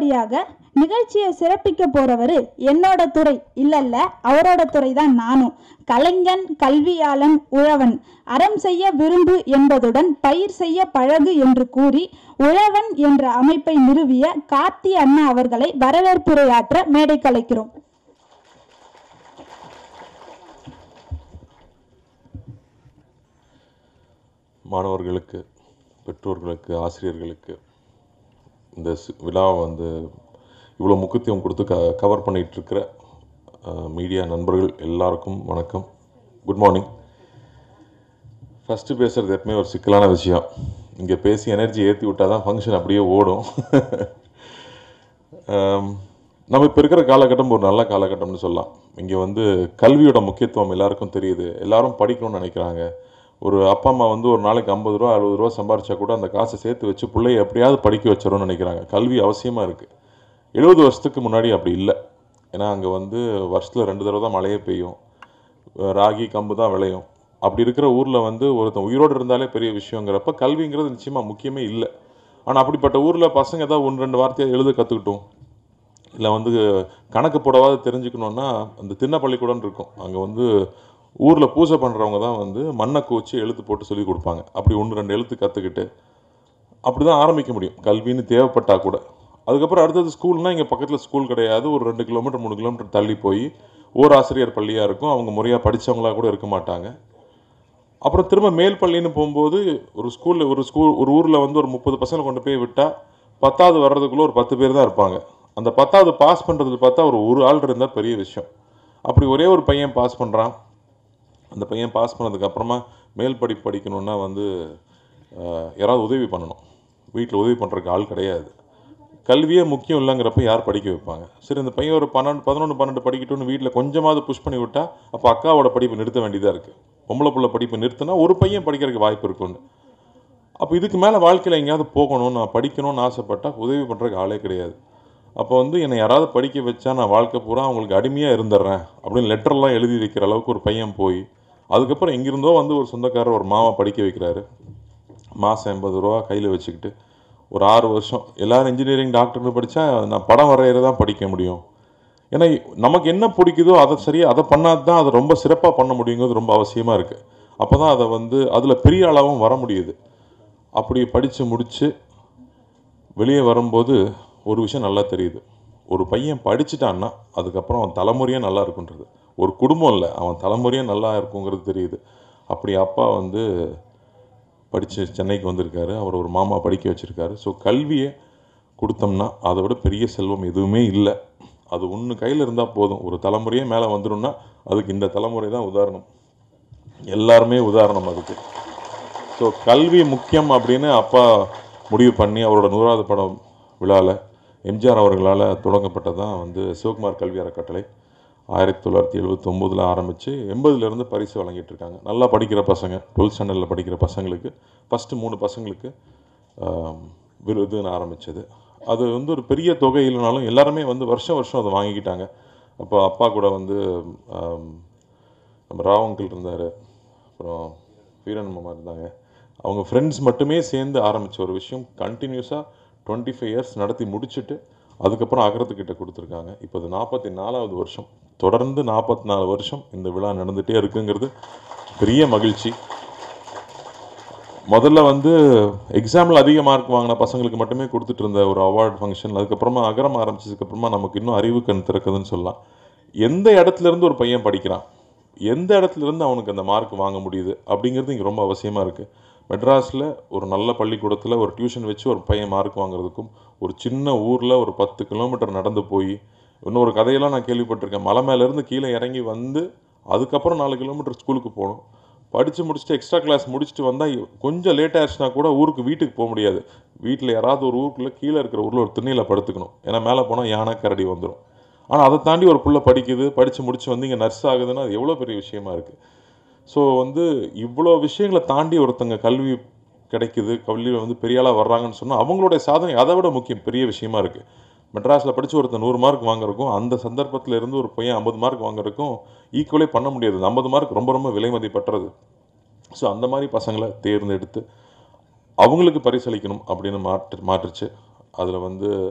அடுத்தபடியாக நிகழ்ச்சியை சிறப்பிக்க போறவரு என்னோட துறை இல்லல்ல அவரோட துறை தான் நானும் கலைஞன் கல்வியாளன் உழவன் அறம் செய்ய விரும்பு என்பதுடன் பயிர் செய்ய பழகு என்று கூறி உழவன் என்ற அமைப்பை நிறுவிய கார்த்தி அண்ணா அவர்களை வரவேற்புரையாற்ற மேடை கலைக்கிறோம் மாணவர்களுக்கு பெற்றோர்களுக்கு ஆசிரியர்களுக்கு இந்த சி- விழாவை வந்து இவ்வளோ முக்கியத்துவம் கொடுத்து க கவர் பண்ணிகிட்ருக்கிற மீடியா நண்பர்கள் எல்லாருக்கும் வணக்கம் குட் மார்னிங் ஃபஸ்ட்டு பேசுகிறது எப்பவுமே ஒரு சிக்கலான விஷயம் இங்கே பேசி எனர்ஜி ஏற்றி விட்டால் தான் ஃபங்க்ஷன் அப்படியே ஓடும் ஆம், நம்ம இப்போ இருக்கிற காலகட்டம் ஒரு நல்ல காலகட்டம்னு சொல்லலாம் இங்கே வந்து கல்வியோட முக்கியத்துவம் எல்லாருக்கும் தெரியுது எல்லாரும் படிக்கணும்னு நினைக்கிறாங்க ஒரு அப்பா அம்மா வந்து ஒரு நாளைக்கு ஐம்பது ரூபா அறுபது ரூபா சம்பாரிச்சா கூட அந்த காசை சேர்த்து வச்சு பிள்ளைய எப்படியாவது படிக்க வச்சிடணும்னு நினைக்கிறாங்க கல்வி அவசியமாக இருக்குது எழுபது வருஷத்துக்கு முன்னாடி அப்படி இல்லை ஏன்னா அங்கே வந்து வருஷத்தில் ரெண்டு தடவை தான் மழையே பெய்யும் ராகி கம்பு தான் விளையும் அப்படி இருக்கிற ஊரில் வந்து ஒருத்தன் உயிரோடு இருந்தாலே பெரிய விஷயங்கிறப்ப கல்விங்கிறது நிச்சயமாக முக்கியமே இல்லை ஆனால் அப்படிப்பட்ட ஊரில் பசங்க ஏதாவது ஒன்று ரெண்டு வார்த்தையை எழுத கற்றுக்கிட்டோம் இல்லை வந்து கணக்கு போடவாது தெரிஞ்சுக்கணுன்னா அந்த திண்ண பள்ளிக்கூடம் இருக்கும் அங்கே வந்து ஊரில் பூஜை பண்ணுறவங்க தான் வந்து மண்ணை கூச்சி எழுத்து போட்டு சொல்லி கொடுப்பாங்க அப்படி ஒன்று ரெண்டு எழுத்து கற்றுக்கிட்டு அப்படி தான் ஆரம்பிக்க முடியும் கல்வின்னு தேவைப்பட்டா கூட அதுக்கப்புறம் அடுத்தது ஸ்கூல்னால் இங்கே பக்கத்தில் ஸ்கூல் கிடையாது ஒரு ரெண்டு கிலோமீட்டர் மூணு கிலோமீட்டர் தள்ளி போய் ஓர் ஆசிரியர் பள்ளியாக இருக்கும் அவங்க முறையாக படித்தவங்களா கூட இருக்க மாட்டாங்க அப்புறம் திரும்ப மேல் பள்ளின்னு போகும்போது ஒரு ஸ்கூலில் ஒரு ஸ்கூல் ஒரு ஊரில் வந்து ஒரு முப்பது பசங்களை கொண்டு போய் விட்டால் பத்தாவது வர்றதுக்குள்ளே ஒரு பத்து பேர் தான் இருப்பாங்க அந்த பத்தாவது பாஸ் பண்ணுறது பார்த்தா ஒரு ஒரு ஆள் இருந்தால் பெரிய விஷயம் அப்படி ஒரே ஒரு பையன் பாஸ் பண்ணுறான் அந்த பையன் பாஸ் பண்ணதுக்கு அப்புறமா மேல் படிப்பு படிக்கணுன்னா வந்து அஹ், யாராவது உதவி பண்ணணும் வீட்டில் உதவி பண்ணுறதுக்கு ஆள் கிடையாது கல்வியே முக்கியம் இல்லைங்கிறப்ப யார் படிக்க வைப்பாங்க சரி இந்த பையன் ஒரு பன்னெண்டு பதினொன்று பன்னெண்டு படிக்கட்டும்னு வீட்டில் கொஞ்சமாவது புஷ் பண்ணி விட்டா அப்போ அக்காவோட படிப்பு நிறுத்த வேண்டியதாக இருக்குது பொம்பளை புள்ள படிப்பு நிறுத்தினா ஒரு பையன் படிக்கிறதுக்கு வாய்ப்பு இருக்குன்னு அப்போ இதுக்கு மேலே வாழ்க்கையில் எங்கேயாவது போகணும் நான் படிக்கணும்னு ஆசைப்பட்டா உதவி பண்ணுறதுக்கு ஆளே கிடையாது அப்போ வந்து என்னை யாராவது படிக்க வச்சா நான் வாழ்க்கை பூரா அவங்களுக்கு அடிமையாக இருந்துடுறேன் அப்படின்னு லெட்டர்லாம் எழுதி வைக்கிற அளவுக்கு ஒரு பையன் போய் அதுக்கப்புறம் எங்கிருந்தோ வந்து ஒரு சொந்தக்காரர் ஒரு மாமா படிக்க வைக்கிறாரு மாதம் எண்பது ரூபா கையில் வச்சுக்கிட்டு ஒரு ஆறு வருஷம் எல்லாரும் இன்ஜினியரிங் டாக்டர்னு படித்தா நான் படம் வரையிற தான் படிக்க முடியும் ஏன்னா நமக்கு என்ன பிடிக்குதோ அதை சரியாக அதை பண்ணால் தான் அதை ரொம்ப சிறப்பாக பண்ண முடியுங்கிறது ரொம்ப அவசியமாக இருக்குது அப்போ தான் அதை வந்து அதில் பெரிய அளவும் வர முடியுது அப்படி படித்து முடித்து வெளியே வரும்போது ஒரு விஷயம் நல்லா தெரியுது ஒரு பையன் படிச்சிட்டான்னா அதுக்கப்புறம் அவன் தலைமுறையாக நல்லா இருக்குன்றது ஒரு குடும்பம் இல்லை அவன் தலைமுறையாக நல்லா இருக்குங்கிறது தெரியுது அப்படி அப்பா வந்து படித்து சென்னைக்கு வந்திருக்காரு அவர் ஒரு மாமா படிக்க வச்சுருக்காரு ஸோ கல்வியை கொடுத்தோம்னா அதை விட பெரிய செல்வம் எதுவுமே இல்லை அது ஒன்று கையில் இருந்தால் போதும் ஒரு தலைமுறையே மேலே வந்துடும்னா அதுக்கு இந்த தலைமுறை தான் உதாரணம் எல்லாருமே உதாரணம் அதுக்கு ஸோ கல்வி முக்கியம் அப்படின்னு அப்பா முடிவு பண்ணி அவரோட நூறாவது படம் விழாவில் எம்ஜிஆர் அவர்களால் தொடங்கப்பட்டதான் வந்து சிவகுமார் கல்வி அறக்கட்டளை ஆயிரத்தி தொள்ளாயிரத்தி எழுபத்தொம்போதில் ஆரம்பித்து எண்பதுலேருந்து பரிசு வழங்கிட்டு இருக்காங்க நல்லா படிக்கிற பசங்க டுவெல்த் ஸ்டாண்டர்டில் படிக்கிற பசங்களுக்கு ஃபஸ்ட்டு மூணு பசங்களுக்கு ஆம், விருதுன்னு ஆரம்பித்தது அது வந்து ஒரு பெரிய தொகை இல்லைனாலும் எல்லாருமே வந்து வருஷம் வருஷம் அதை வாங்கிக்கிட்டாங்க அப்போ அப்பா கூட வந்து ஆம், நம்ம ராவ் அங்கிள் இருந்தார் அப்புறம் வீரன் மாமா இருந்தாங்க அவங்க ஃப்ரெண்ட்ஸ் மட்டுமே சேர்ந்து ஆரம்பித்த ஒரு விஷயம் கண்டினியூஸாக டுவெண்ட்டி ஃபைவ் இயர்ஸ் நடத்தி முடிச்சுட்டு அதுக்கப்புறம் அகரத்துக்கிட்ட கொடுத்துருக்காங்க இப்போ இது நாற்பத்தி நாலாவது வருஷம் தொடர்ந்து நாற்பத்தி நாலு வருஷம் இந்த விழா நடந்துகிட்டே இருக்குங்கிறது பெரிய மகிழ்ச்சி முதல்ல வந்து எக்ஸாமில் அதிக மார்க் வாங்கின பசங்களுக்கு மட்டுமே கொடுத்துட்டு இருந்த ஒரு அவார்ட் ஃபங்க்ஷன் அதுக்கப்புறமா அகரம் ஆரம்பிச்சதுக்கப்புறமா நமக்கு இன்னும் அறிவு கண் திறக்குதுன்னு சொல்லலாம் எந்த இடத்துல இருந்து ஒரு பையன் படிக்கிறான் எந்த இடத்துல இருந்து அவனுக்கு அந்த மார்க் வாங்க முடியுது அப்படிங்கிறது இங்கே ரொம்ப அவசியமாக இருக்குது மெட்ராஸில் ஒரு நல்ல பள்ளிக்கூடத்தில் ஒரு டியூஷன் வச்சு ஒரு பையன் மார்க் வாங்குறதுக்கும் ஒரு சின்ன ஊரில் ஒரு பத்து கிலோமீட்டர் நடந்து போய் இன்னொரு கதையெல்லாம் நான் கேள்விப்பட்டிருக்கேன் மலை மேலேருந்து கீழே இறங்கி வந்து அதுக்கப்புறம் நாலு கிலோமீட்டர் ஸ்கூலுக்கு போகணும் படித்து முடிச்சுட்டு எக்ஸ்ட்ரா கிளாஸ் முடிச்சுட்டு வந்தால் கொஞ்சம் லேட் ஆயிடுச்சுனா கூட ஊருக்கு வீட்டுக்கு போக முடியாது வீட்டில் யாராவது ஒரு ஊருக்குள்ளே கீழே இருக்கிற ஊரில் ஒரு திண்ணையில் படுத்துக்கணும் ஏன்னா மேலே போனால் யானை கரடி வந்துடும் ஆனால் அதை தாண்டி ஒரு புள்ள படிக்குது படித்து முடிச்சு வந்து இங்கே நர்ஸ் ஆகுதுன்னா அது எவ்வளோ பெரிய விஷயமா இருக்குது ஸோ வந்து இவ்வளோ விஷயங்களை தாண்டி ஒருத்தங்க கல்வி கிடைக்குது கல்வியில் வந்து பெரிய ஆளாக வர்றாங்கன்னு சொன்னால் அவங்களுடைய சாதனை அதை விட முக்கியம் பெரிய விஷயமா இருக்குது மெட்ராஸில் படித்து ஒருத்தன் நூறு மார்க் வாங்குறதுக்கும் அந்த சந்தர்ப்பத்தில் இருந்து ஒரு பையன் ஐம்பது மார்க் வாங்குறதுக்கும் ஈக்குவலே பண்ண முடியாது இந்த ஐம்பது மார்க் ரொம்ப ரொம்ப விலை மதிப்பற்றது ஸோ அந்த மாதிரி பசங்களை தேர்ந்தெடுத்து அவங்களுக்கு பரிசளிக்கணும் அப்படின்னு மாற்று மாற்றுச்சு அதில் வந்து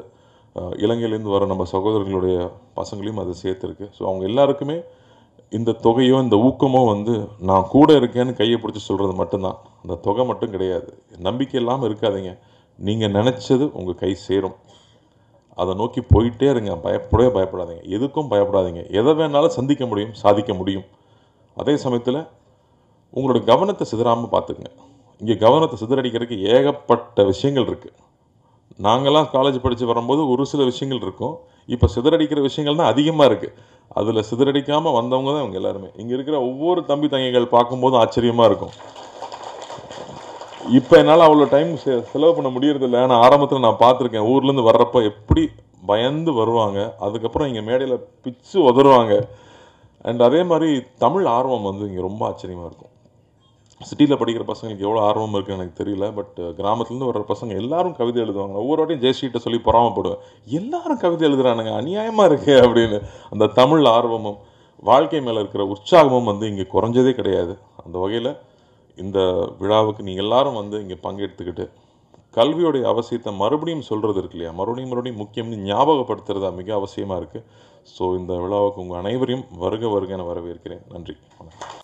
அஹ், இலங்கையிலேருந்து வர நம்ம சகோதரர்களுடைய பசங்களையும் அது சேர்த்துருக்கு ஸோ அவங்க எல்லாருக்குமே இந்த தொகையோ இந்த ஊக்கமோ வந்து நான் கூட இருக்கேன்னு கையை பிடிச்சி சொல்கிறது மட்டும்தான் அந்த தொகை மட்டும் கிடையாது நம்பிக்கை இல்லாமல் இருக்காதீங்க நீங்கள் நினச்சது உங்கள் கை சேரும் அதை நோக்கி போயிட்டே இருங்க பயப்படவே பயப்படாதீங்க எதுக்கும் பயப்படாதீங்க எதை வேணாலும் சந்திக்க முடியும் சாதிக்க முடியும் அதே சமயத்தில் உங்களோட கவனத்தை சிதறாமல் பார்த்துக்குங்க இங்கே கவனத்தை சிதறடிக்கிறதுக்கு ஏகப்பட்ட விஷயங்கள் இருக்குது நாங்கள்லாம் காலேஜ் படித்து வரும்போது ஒரு சில விஷயங்கள் இருக்கும் இப்போ சிதறடிக்கிற விஷயங்கள் தான் அதிகமாக இருக்குது அதில் சிதறடிக்காமல் வந்தவங்க தான் இவங்க எல்லாருமே இங்கே இருக்கிற ஒவ்வொரு தம்பி தங்கைகள் பார்க்கும்போது ஆச்சரியமாக இருக்கும் இப்போ என்னால் அவ்வளோ டைம் செலவு பண்ண முடியறதில்ல ஆனால் ஆரம்பத்தில் நான் பார்த்துருக்கேன் ஊர்லேருந்து வர்றப்ப எப்படி பயந்து வருவாங்க அதுக்கப்புறம் இங்கே மேடையில் பிச்சு உதறுவாங்க அண்ட் அதே மாதிரி தமிழ் ஆர்வம் வந்து இங்கே ரொம்ப ஆச்சரியமாக இருக்கும் சிட்டியில் படிக்கிற பசங்களுக்கு எவ்வளோ ஆர்வம் இருக்குன்னு எனக்கு தெரியல பட் கிராமத்துலேருந்து வர்ற பசங்க எல்லாரும் கவிதை எழுதுவாங்க ஒவ்வொரு வாட்டியும் ஜெயஸ்ரீட்ட சொல்லி பொறாமப்படுவேன் எல்லாரும் கவிதை எழுதுறானுங்க அநியாயமாக இருக்கு அப்படின்னு அந்த தமிழ் ஆர்வமும் வாழ்க்கை மேலே இருக்கிற உற்சாகமும் வந்து இங்கே குறைஞ்சதே கிடையாது அந்த வகையில் இந்த விழாவுக்கு நீங்கள் எல்லாரும் வந்து இங்கே பங்கெடுத்துக்கிட்டு கல்வியோடைய அவசியத்தை மறுபடியும் சொல்கிறது இருக்கு இல்லையா மறுபடியும் மறுபடியும் முக்கியம்னு ஞாபகப்படுத்துறது மிக அவசியமாக இருக்குது ஸோ இந்த விழாவுக்கு உங்கள் அனைவரையும் வருக வருக என வரவேற்கிறேன் நன்றி வணக்கம்